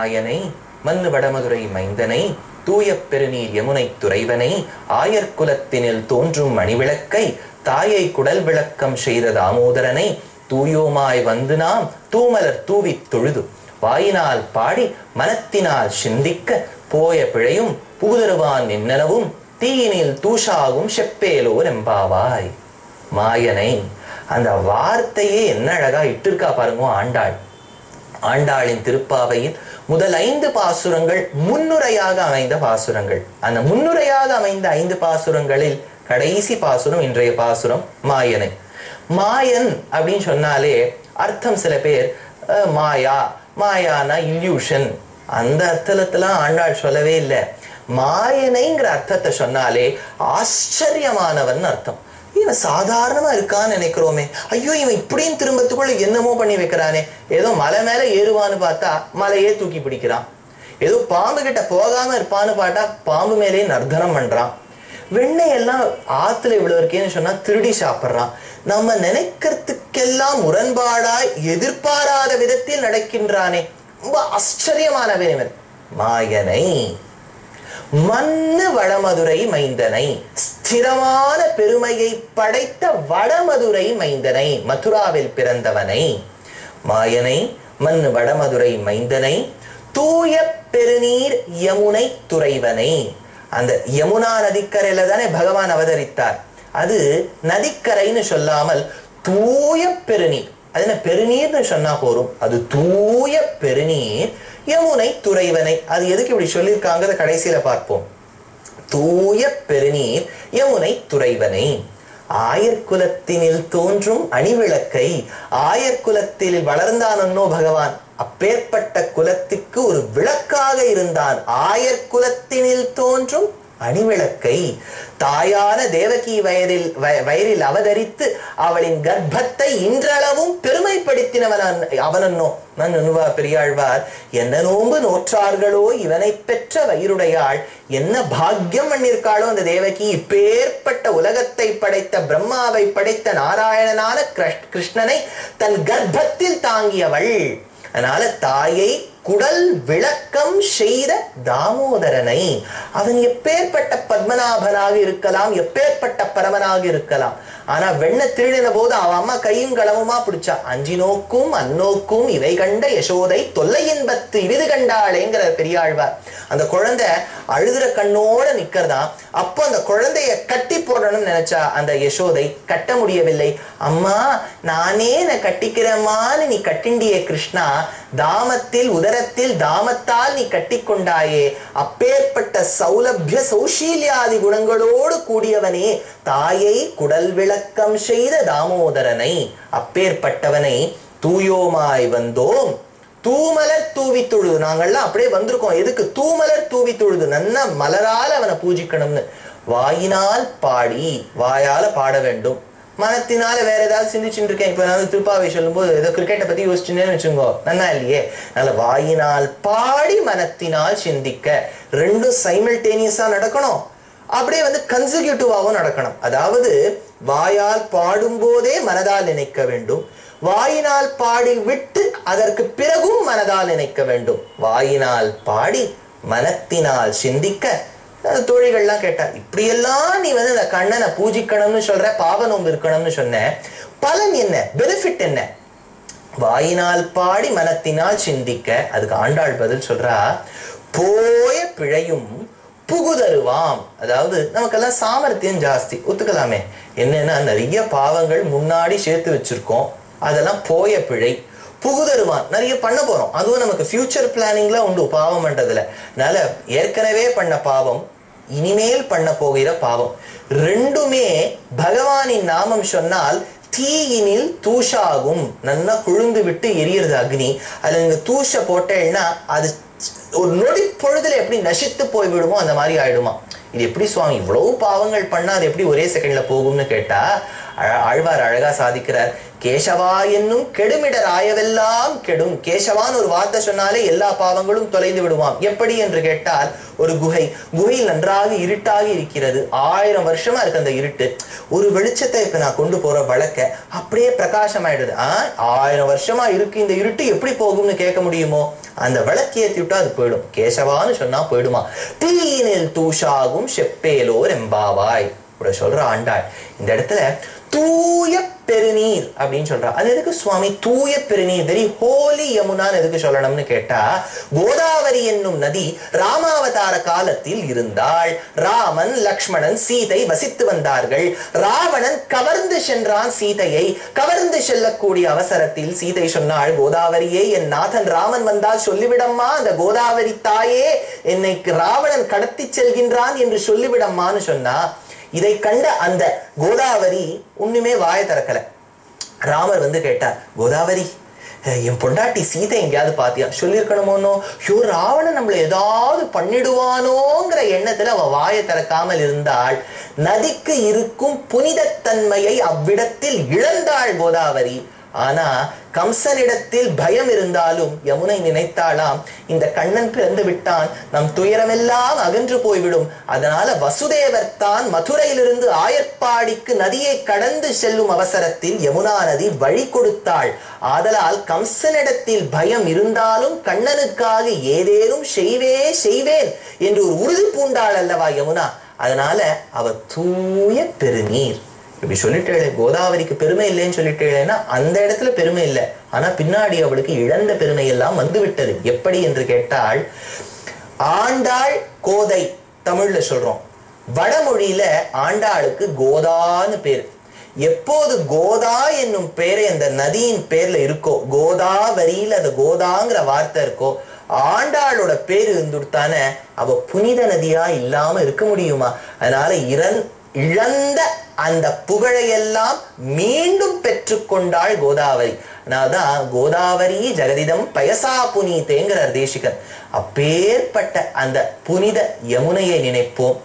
மாயனை மன்னு வடமதுரை மைந்தனை தூய பெருநீர் யமுனை துறைவனை ஆயர்குலத்தினில் தோன்றும் மணிவிளக்கை தாயை குடல் விளக்கம் செய்த தாமோதரனை தூயோமாய் வந்து நாம் தூமலர் தூவித் தொழுது வாயினால் பாடி மனத்தினால் சிந்திக்க போய பிழையும் புகுதருவான் நின்னனவும் தீயினில் தூஷாகும் செப்பேலோ நெம்பாவாய் மாயனை அந்த வார்த்தையே என்ன அழகா இட்டிருக்கா பாருங்க ஆண்டாள் ஆண்டாளின் திருப்பாவையில் முதல் ஐந்து பாசுரங்கள் முன்னுரையாக அமைந்த பாசுரங்கள் அந்த முன்னுரையாக அமைந்த ஐந்து பாசுரங்களில் கடைசி பாசுரம் இன்றைய பாசுரம் மாயனை மாயன் அப்படின்னு சொன்னாலே அர்த்தம் சில பேர் அஹ், மாயா மாயானா இல்யூஷன் அந்த அர்த்தத்துலாம் ஆண்டாள் சொல்லவே இல்லை மாயனைங்கிற அர்த்தத்தை சொன்னாலே ஆச்சரியமானவன் அர்த்தம் இவன் சாதாரணமா இருக்கான்னு நினைக்கிறோமே ஐயோ இவன் இப்படியும் திரும்பத்துக்குள்ள என்னமோ பண்ணி வைக்கிறானே ஏதோ மலை மேல ஏறுவான்னு பார்த்தா மலையே தூக்கி பிடிக்கிறான் ஏதோ பாம்பு கிட்ட போகாம இருப்பான்னு பார்த்தா பாம்பு மேலேயே நர்த்தனம் பண்றான் வெண்ணெய் எல்லாம் ஆத்துல இவ்வளவு இருக்கேன்னு சொன்னா திருடி சாப்பிடுறான் நம்ம நினைக்கிறதுக்கெல்லாம் முரண்பாடாய் எதிர்பாராத விதத்தில் நடக்கின்றானே ரொம்ப ஆச்சரியமானவன் இவன் மாயனை மன்னு வடமதுரை மைந்தனை ஸ்திரமான பெருமையை படைத்த வடமதுரை மைந்தனை மதுராவில் பிறந்தவனை மாயனை மன்னு வடமதுரை மைந்தனை தூய பெருநீர் யமுனை துறைவனை அந்த யமுனா நதிக்கரையில தானே பகவான் அவதரித்தார் அது நதிக்கரைன்னு சொல்லாமல் தூய பெருநீர் அது என்ன பெருநீர்னு சொன்னா போரும் அது தூய பெருநீர் யமுனை துறைவனை அது எதுக்கு இப்படி சொல்லியிருக்காங்கிறத கடைசியில பார்ப்போம் தூய பெருநீர் யமுனை துறைவனை ஆயர்குலத்தினில் தோன்றும் அணிவிளக்கை ஆயர்குலத்தில் வளர்ந்தானோ பகவான் அப்பேற்பட்ட குலத்துக்கு ஒரு விளக்காக இருந்தான் ஆயர்குலத்தினில் தோன்றும் அணிவிளக்கை தாயான தேவகி வயரில் வய- வயரில் அவதரித்து அவளின் கர்ப்பத்தை இன்றளவும் பெருமைப்படுத்தினவன் அவனன்னோ நான் நுணுவா பெரியாழ்வார் என்ன நோன்பு நோற்றார்களோ இவனை பெற்ற வயிறுடையாள் என்ன பாக்கியம் பண்ணிருக்காளோ அந்த தேவகி இப்பேற்பட்ட உலகத்தை படைத்த பிரம்மாவை படைத்த நாராயணனான கிருஷ்- கிருஷ்ணனை தன் கர்ப்பத்தில் தாங்கியவள் அதனால தாயை குடல் விளக்கம் செய்த தாமோதரனை அவன் எப்பேற்பட்ட பத்மநாபனாக இருக்கலாம் எப்பேற்பட்ட பரமனாக இருக்கலாம் ஆனா வெண்ண திருடின போது அவன் அம்மா கையும் களவுமா பிடிச்சா அஞ்சி நோக்கும் அந்நோக்கும் இவை கண்ட யசோதை தொல்லை இன்பத்து இரிது கண்டாளேங்கிற பெரியாழ்வார் அந்த குழந்தை அழுதுற கண்ணோட நிக்கிறதாம் அப்போ அந்த குழந்தைய கட்டி போடணும்னு நினைச்சா அந்த யசோதை கட்ட முடியவில்லை அம்மா நானே நான் கட்டிக்கிறேம்மான்னு நீ கட்டிண்டியே கிருஷ்ணா தாமத்தில் உதரத்தில் தாமத்தால் நீ கட்டிக்கொண்டாயே அப்பேற்பட்ட சௌலபிய சௌஷீல்யாதி குணங்களோடு கூடியவனே தாயை குடல் விளக்கம் செய்த தாமோதரனை அப்பேற்பட்டவனை தூயோமாய் வந்தோம் தூமலர் தூவி தொழுது நாங்கள்லாம் அப்படியே வந்திருக்கோம் எதுக்கு தூமலர் தூவி தொழுது நன்ன மலரால் அவனை பூஜிக்கணும்னு வாயினால் பாடி வாயால பாட வேண்டும் மனத்தினால வேற ஏதாவது சிந்திச்சுட்டு இருக்கேன் இப்ப நான் வந்து திருப்பாவை சொல்லும்போது ஏதோ கிரிக்கெட்டை பத்தி யோசிச்சுனேன்னு வச்சுக்கோ நன்னா இல்லையே அதனால வாயினால் பாடி மனத்தினால் சிந்திக்க ரெண்டும் சைமல்டேனியஸா நடக்கணும் அப்படியே வந்து கன்சிக்யூட்டிவாகவும் நடக்கணும் அதாவது வாயால் பாடும்போதே மனதால் நினைக்க வேண்டும் வாயினால் பாடி விட்டு அதற்கு பிறகும் மனதால் நினைக்க வேண்டும் வாயினால் பாடி மனத்தினால் சிந்திக்க அந்த தோழிகள்லாம் கேட்டா இப்படியெல்லாம் நீ வந்து அந்த கண்ணனை பூஜிக்கணும்னு சொல்ற பாவ நோம்பு இருக்கணும்னு சொன்ன பலன் என்ன பெனிஃபிட் என்ன வாயினால் பாடி மனத்தினால் சிந்திக்க அதுக்கு ஆண்டாள் பதில் சொல்றா போய பிழையும் புகுதருவாம் அதாவது நமக்கெல்லாம் சாமர்த்தியம் ஜாஸ்தி ஒத்துக்கலாமே என்னன்னா நிறைய பாவங்கள் முன்னாடி சேர்த்து வச்சிருக்கோம் அதெல்லாம் போய பிழை புகுதருவான் நிறைய பண்ண போறோம் அதுவும் நமக்கு ஃபியூச்சர் பிளானிங்ல உண்டு பாவம் பண்றதுல அதனால ஏற்கனவே பண்ண பாவம் இனிமேல் பண்ண போகிற பாவம் ரெண்டுமே பகவானின் நாமம் சொன்னால் தீயினில் தூஷாகும் நல்லா குழுந்து விட்டு எரியுறது அக்னி அதுல நீங்க தூஷ போட்டேன்னா அது ஒரு நொடி பொழுதுல எப்படி நசித்து போய் விடுமோ அந்த மாதிரி ஆயிடுமா இது எப்படி சுவாமி இவ்வளவு பாவங்கள் பண்ணா அது எப்படி ஒரே செகண்ட்ல போகும்னு கேட்டா அழ- ஆழ்வார் அழகா சாதிக்கிறார் கேசவா என்னும் கெடுமிடர் ஆயவெல்லாம் கெடும் கேசவான்னு ஒரு வார்த்தை சொன்னாலே எல்லா பாவங்களும் தொலைந்து விடுவாம் எப்படி என்று கேட்டால் ஒரு குகை குகையில் நன்றாக இருட்டாகி இருக்கிறது ஆயிரம் வருஷமா இருக்கு அந்த இருட்டு ஒரு வெளிச்சத்தை இப்ப நான் கொண்டு போற வழக்க அப்படியே பிரகாசமாயிடுது ஆ ஆயிரம் வருஷமா இருக்கு இந்த இருட்டு எப்படி போகும்னு கேட்க முடியுமோ அந்த விளக்கு ஏத்தி விட்டா அது போயிடும் கேசவான்னு சொன்னா போயிடுமா தீயினில் தூஷாகும் செப்பேலோர் எம்பாவாய் இப்படி சொல்ற ஆண்டாள் இந்த இடத்துல தூய பெருநீர் அப்படின்னு சொல்றா அது எதுக்கு சுவாமி தூய பெருநீர் வெரி ஹோலி யமுனான்னு எதுக்கு சொல்லணும்னு கேட்டா கோதாவரி என்னும் நதி ராமாவதார காலத்தில் இருந்தாள் ராமன் லக்ஷ்மணன் சீதை வசித்து வந்தார்கள் ராவணன் கவர்ந்து சென்றான் சீதையை கவர்ந்து செல்லக்கூடிய அவசரத்தில் சீதை சொன்னாள் கோதாவரியே என் நாதன் ராமன் வந்தால் சொல்லிவிடம்மா அந்த கோதாவரி தாயே என்னை ராவணன் கடத்தி செல்கின்றான் என்று சொல்லிவிடம்மான்னு சொன்னா இதை கண்ட அந்த கோதாவரி ஒண்ணுமே வாய திறக்கல ராமர் வந்து கேட்டார் கோதாவரி அஹ், என் பொண்டாட்டி சீதை எங்கேயாவது பாத்தியா சொல்லியிருக்கணுமோனோ ஐயோ ராவணன் நம்மள ஏதாவது பண்ணிடுவானோங்கிற எண்ணத்துல அவ வாயை திறக்காமல் இருந்தாள் நதிக்கு இருக்கும் புனிதத்தன்மையை அவ்விடத்தில் இழந்தாள் கோதாவரி ஆனா கம்சனிடத்தில் பயம் இருந்தாலும் யமுனை நினைத்தாளாம் இந்த கண்ணன் பிறந்து விட்டான் நம் துயரமெல்லாம் அகன்று போய்விடும் அதனால வசுதேவர் தான் மதுரையிலிருந்து ஆயர்பாடிக்கு நதியை கடந்து செல்லும் அவசரத்தில் யமுனா நதி வழி கொடுத்தாள் ஆதலால் கம்சனிடத்தில் பயம் இருந்தாலும் கண்ணனுக்காக ஏதேனும் செய்வே செய்வேன் என்று ஒரு உறுதி பூண்டாள் அல்லவா யமுனா அதனால அவ தூய பெருநீர் இப்படி சொல்லிட்டேளே கோதாவரிக்கு பெருமை இல்லைன்னு சொல்லிட்டேளேன்னா அந்த இடத்துல பெருமை இல்லை ஆனா பின்னாடி அவளுக்கு இழந்த பெருமை எல்லாம் வந்து விட்டது எப்படி என்று கேட்டால் ஆண்டாள் கோதை தமிழ்ல சொல்றோம் வடமொழியில ஆண்டாளுக்கு கோதான்னு பேர் எப்போது கோதா என்னும் பேரை அந்த நதியின் பேர்ல இருக்கோ கோதாவரியில அந்த கோதாங்கிற வார்த்தை இருக்கோ ஆண்டாளோட பேர் இருந்துட்டானே அவ புனித நதியா இல்லாம இருக்க முடியுமா அதனால இறந் இழந்த அந்த புகழையெல்லாம் மீண்டும் பெற்றுக்கொண்டாள் கோதாவரி அதனால்தான் கோதாவரி ஜெகதிதம் பயசா புனீதேங்கிறார் தேசிகர் அப்பேற்பட்ட அந்த புனித யமுனையை நினைப்போம்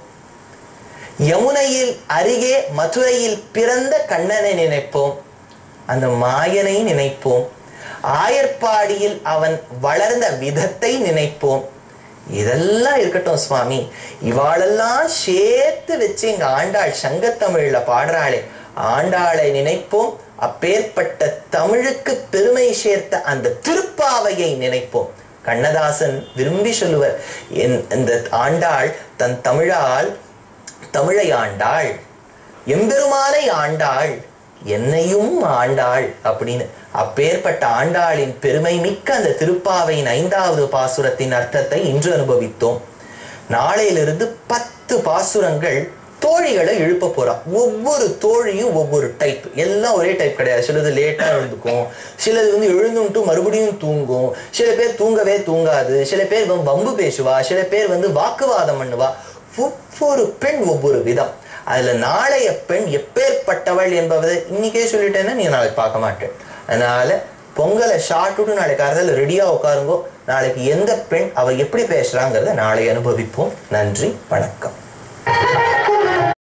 யமுனையில் அருகே மதுரையில் பிறந்த கண்ணனை நினைப்போம் அந்த மாயனை நினைப்போம் ஆயர்பாடியில் அவன் வளர்ந்த விதத்தை நினைப்போம் இதெல்லாம் இருக்கட்டும் சுவாமி இவாளெல்லாம் சேர்த்து வச்சு எங்க ஆண்டாள் சங்கத்தமிழ்ல பாடுறாளே ஆண்டாளை நினைப்போம் அப்பேற்பட்ட தமிழுக்கு பெருமை சேர்த்த அந்த திருப்பாவையை நினைப்போம் கண்ணதாசன் விரும்பி சொல்லுவர் என் இந்த ஆண்டாள் தன் தமிழால் தமிழை ஆண்டாள் எம்பெருமானை ஆண்டாள் என்னையும் ஆண்டாள் அப்படின்னு அப்பேற்பட்ட ஆண்டாளின் பெருமை மிக்க அந்த திருப்பாவையின் ஐந்தாவது பாசுரத்தின் அர்த்தத்தை இன்று அனுபவித்தோம் நாளையிலிருந்து பத்து பாசுரங்கள் தோழிகளை எழுப்ப போறா ஒவ்வொரு தோழியும் ஒவ்வொரு டைப் எல்லாம் ஒரே டைப் கிடையாது சிலது லேட்டா எழுந்துக்கும் சிலது வந்து எழுந்துட்டு மறுபடியும் தூங்கும் சில பேர் தூங்கவே தூங்காது சில பேர் வந்து வம்பு பேசுவா சில பேர் வந்து வாக்குவாதம் பண்ணுவா ஒவ்வொரு பெண் ஒவ்வொரு விதம் அதுல நாளைய பெண் எப்பேற்பட்டவள் என்பதை இன்னைக்கே சொல்லிட்டேன்னா நீ நாளைக்கு பார்க்க மாட்டேன் அதனால பொங்கலை ஷார்ட் விட்டு நாளைக்கு அறதில் ரெடியா உட்காருங்கோ நாளைக்கு எந்த பெண் அவ எப்படி பேசுறாங்கிறத நாளை அனுபவிப்போம் நன்றி வணக்கம்